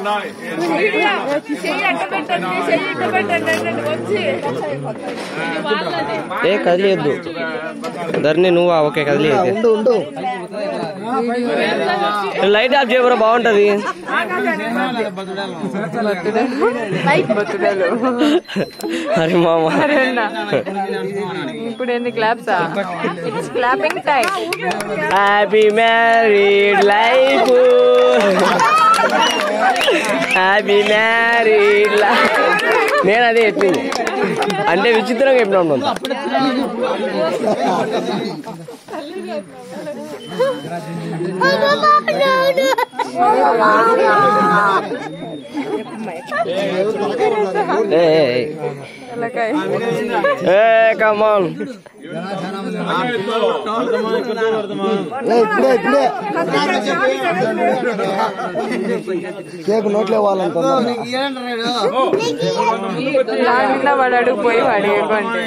చెయ్యి అట్ట పెట్టండి చెయ్యి ఇట్ట పెట్టండి అన్నట్టు వచ్చి ఏ కదిలేదు ధరణి నువ్వా ఓకే కదిలేదు ఉండు ఉండు లైట్ ఆఫ్ చేయబరా బాగుంటది అరే మామ ఇప్పుడు ఏంది క్లాప్సా it's clapping time happy married life happy married life నేను అదే చెప్పింది అంటే విచిత్రంగా చెప్పినా ఉన్నాను ఏ కమాన్ లే, ఇప్పుడే ఇప్పుడే కేక్ నోట్లో ఇవ్వాలనుకున్నా లాగిన వాడు అడుగు పోయి వాడు ఇవ్వండి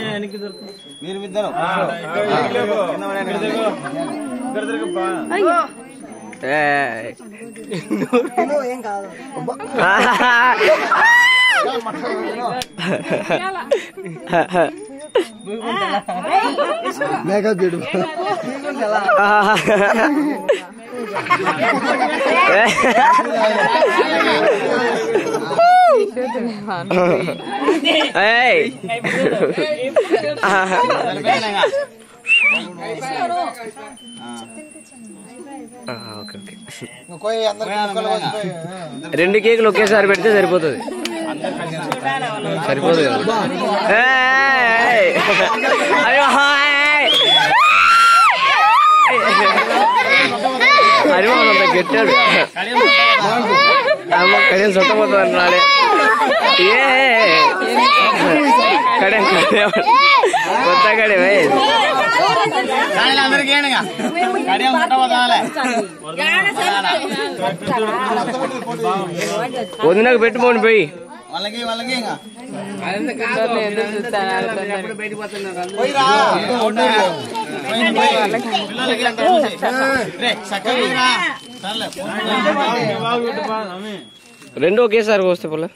మేకప్ చూడు ఏయ్ ఆ, ఓకే ఓకే పోయి అందరికి ముక్కలు కోసిపోయి. రెండు కేకులు ఒకేసారి పెడితే సరిపోతుంది సరిపోదు కదా ఏయ్! అయ్యో హాయ్! హరిమో అంత గట్టాడు అమ్మ కడియం చుట్టపోతుంది అన్నాడే ఏ కడే కొత్త కడే భయ్ వదినకు పెట్టుకోండి పోయి వాళ్ళకి వాళ్ళకి ఇంకా ఎదురు చూస్తాను ఆడుతుందని. పోయిరా రెండు ఒకేసారి వస్తే పోలే